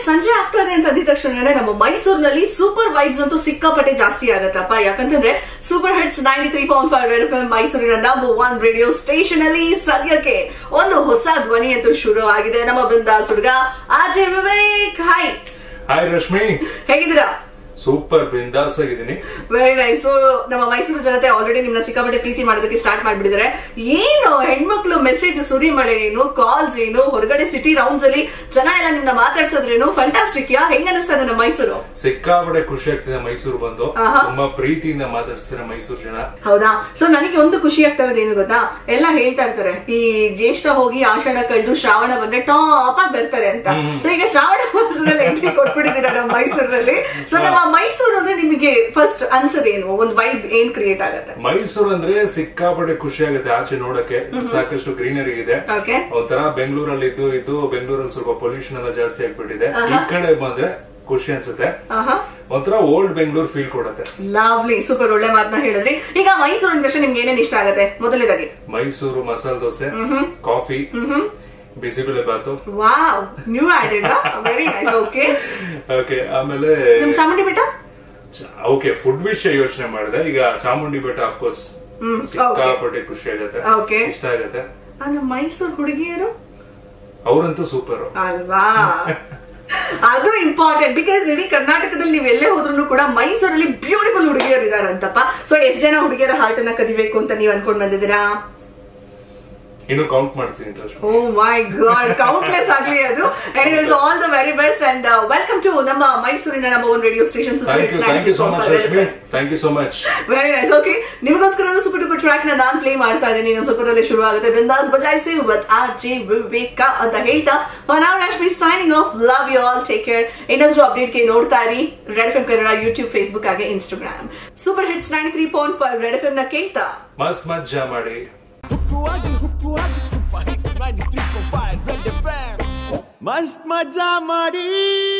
ಸಂಜೆ ಆಗ್ತದೆ ಅಂತ ಅಂದಿದ ತಕ್ಷಣ ನಮ್ಮ ಮೈಸೂರಿನಲ್ಲಿ ಸೂಪರ್ ವೈಬ್ಸ್ ಅಂತೂ ಸಿಕ್ಕಾಪಟ್ಟೆ ಜಾಸ್ತಿ ಆಗತ್ತಪ್ಪ ಯಾಕಂತಂದ್ರೆ super hits ninety three point five red F ಮೈಸೂರಿನ ನಂಬರ್ ಒನ್ ರೇಡಿಯೋ ಸ್ಟೇಷನ್ ಅಲ್ಲಿ ಸದ್ಯಕ್ಕೆ ಒಂದು ಹೊಸ ಧ್ವನಿ ಅಂತೂ ಶುರು ಆಗಿದೆ ನಮ್ಮ ಬಿಂದಾಸ್ ಹುಡುಗ ಅಜಯ್ ವಿವೇಕ್ ಹಾಯ್ ಹಾಯ್ ರಶ್ಮಿ ಹೇಗಿದ್ದೀರಾ ಸೂಪರ್ ಬಿಂದಾಸ್ ಆಗಿದ್ದೀನಿ ವೆರಿ ನೈಸ್ ನಮ್ಮ ಮೈಸೂರು ಜನತೆ ಆಲ್ರೆಡಿ ನಿಮ್ನ ಸಿಕ್ಕಾಪಟ್ಟೆ ಪ್ರೀತಿ ಮಾಡೋದಕ್ಕೆ ಸ್ಟಾರ್ಟ್ ಮಾಡ್ಬಿಟ್ಟಿದ್ದಾರೆ ಏನು ಹೆಣ್ಮಕ್ಳು ಮೆಸೇಜ್ ಸುರಿಮಳೆ ಏನು ಕಾಲ್ಸ್ ಏನು ಹೊರಗಡೆ ಸಿಟಿ ರೌಂಡ್ಸ್ ಅಲ್ಲಿ ಜನ ಎಲ್ಲ ನಿಮ್ನ ಮಾತಾಡ್ಸೋದ್ರೇನು ಫ್ಯಾಂಟಾಸ್ಟಿಕ್ ಯಾ ಹೆಂಗ ಅನಿಸ್ತಾ ಇದೆ ನಮ್ಮ ಮೈಸೂರು ಸಿಕ್ಕಾಪಡೆ ಖುಷಿ ಆಗ್ತಿದೆ ಮೈಸೂರು ಬಂದು ಆಹಾ. ತುಂಬಾ ಪ್ರೀತಿಯಿಂದ ಮಾತಾಡ್ಸ್ತಾರೆ ಮೈಸೂರು ಜನ ಹೌದಾ ಸೊ ನನಗೆ ಒಂದು ಖುಷಿ ಆಗ್ತಾ ಇರೋದು ಏನು ಗೊತ್ತಾ ಎಲ್ಲ ಹೇಳ್ತಾ ಇರ್ತಾರೆ ಈ ಜ್ಯೇಷ್ಠ ಹೋಗಿ ಆಷಾಢ ಕಳೆದು ಶ್ರಾವಣ ಬಂದ್ರೆ ಟಾಪ್ ಆಗಿ ಬರ್ತಾರೆ ಅಂತ ಸೊ ಈಗ ಶ್ರಾವಣ ಮಾಸದಲ್ಲಿ ಎಂಟ್ರಿ ಕೊಟ್ಬಿಟ್ಟಿದ್ದೀರಾ ನಮ್ಮ ಮೈಸೂರಿನಲ್ಲಿ ಸೊ ನಮ್ಮ ಮೈಸೂರು ಅಂದ್ರೆ ನಿಮಗೆ ಫಸ್ಟ್ ಅನ್ಸೋದೇನು ಒಂದು ವೈಬ್ ಏನ್ ಕ್ರಿಯೇಟ್ ಆಗತ್ತೆ ಮೈಸೂರು ಅಂದ್ರೆ ಸಿಕ್ಕಾಪಟ್ಟೆ ಖುಷಿ ಆಗುತ್ತೆ ಆಚೆ ನೋಡಕ್ಕೆ ಸಾಕಷ್ಟು ಗ್ರೀನರಿ ಇದೆ ಓಕೆ ಒಂಥರ ಬೆಂಗಳೂರಲ್ಲಿ ಇದ್ದು ಇದ್ದು ಬೆಂಗಳೂರಲ್ಲಿ ಸ್ವಲ್ಪ ಪೊಲ್ಯೂಷನ್ ಎಲ್ಲ ಜಾಸ್ತಿ ಆಗ್ಬಿಟ್ಟಿದೆ ಈ ಕಡೆ ಬಂದ್ರೆ ಖುಷಿ ಅನ್ಸುತ್ತೆ ಆಹಾ ಒಂಥರ ಓಲ್ಡ್ ಬೆಂಗಳೂರು ಫೀಲ್ ಕೊಡುತ್ತೆ ಲಾವ್ಲಿ ಸೂಪರ್ ಒಳ್ಳೆ ಮಾತನ್ನ ಹೇಳಿದ್ರಿ ಈಗ ಮೈಸೂರು ಅಂದ ತಕ್ಷಣ ನಿಮ್ಗೆ ಏನೇನ್ ಇಷ್ಟ ಆಗತ್ತೆ ಮೊದಲನೇದಾಗಿ Mysuru masala dosa coffee bisi bele bath wow new added very nice okay okay ಆಮೇಲೆ ನಿಮ್ ಚಾಮುಂಡಿ ಬೆಟ್ಟ ಓಕೆ ಫುಡ್ ವಿಷಯ ಯೋಚನೆ ಮಾಡಿದೆ ಈಗ ಚಾಮುಂಡಿ ಬೆಟ್ಟ ಅಫ್ಕೋರ್ಸ್ ಹ್ಮ್, ಸಿಕ್ಕಾಪಟ್ಟೆ ಖುಷಿ ಆಗತ್ತೆ Okay. ಇಷ್ಟ ಆಗತ್ತೆ ಆ, ನಮ್ಮ ಮೈಸೂರು ಹುಡುಗಿಯರು ಅವರಂತೂ ಸೂಪರ್ ಅಲ್ವಾ ಅದು ಇಂಪಾರ್ಟೆಂಟ್ ಬಿಕಾಸ್ ಇಡೀ ಕರ್ನಾಟಕದಲ್ಲಿ ನೀವು ಎಲ್ಲೇ ಹೋದ್ರು ಕೂಡ ಮೈಸೂರಲ್ಲಿ ಬ್ಯೂಟಿಫುಲ್ ಹುಡುಗಿಯರು ಇದಾರಂತಪ್ಪ ಸೊ ಎಷ್ಟ್ ಜನ ಹುಡುಗಿಯರ ಹಾರ್ಟ್ ಅನ್ನ ಕದಿಬೇಕು ಅಂತ ನೀವ್ ಅನ್ಕೊಂಡ್ ಬಂದಿದ್ದೀರಾ ಇನ್ನು ಕೌಂಟ್ ಮಾಡ್ತೀನಿ Rashmi. Oh my god countless ಆಗ್ಲಿ ಅದು anyways all the very best and welcome to ನಮ್ಮ ಮೈಸೂರಿನ ನಮ್ಮ own radio station thank you thank you so much Rashmi thank you so much very nice okay ನಿಮಗೋಸ್ಕರ ಸೂಪರ್ ಡೂಪರ್ ಟ್ರ್ಯಾಕ್ ನ ನಾನ್ play ಮಾಡ್ತಾ ಇದ್ದೀನಿ ಇನ್ನೊಂದು ಸೂಪರ್ ಅಲ್ಲಿ ಶುರು ಆಗುತ್ತೆ ಬಿಂದಾಸ್ ಬಜಾಯಿಸಿ ವಿತ್ ಆರ್ ಜೆ ವಿವೇಕ ಅಂತ ಹೇಳ್ತಾ ಫಾರ್ ನಾವ್ Rashmi signing off love you all take care ಇನ್ನಷ್ಟು ಅಪ್ಡೇಟ್ ಗೆ ನೋಡ್ತಾ ಇರಿ red F M Kannada YouTube Facebook ಹಾಗೆ Instagram super hits ninety three point five red F M ನ ಕೇಳ್ತಾ ಮಸ್ತ್ ಮಜ್ಜಾ ಮಾಡಿ ಹುಕ್ಕುವಾಗಿ ಹುಕ್ಕುವಾಗಿ ಸೂಪರ್ ಹಿಟ್ 93.5 ರೆಡ್ ಎಫ್ಎಂ ಮಸ್ತ್ ಮಜಾ ಮಾಡಿ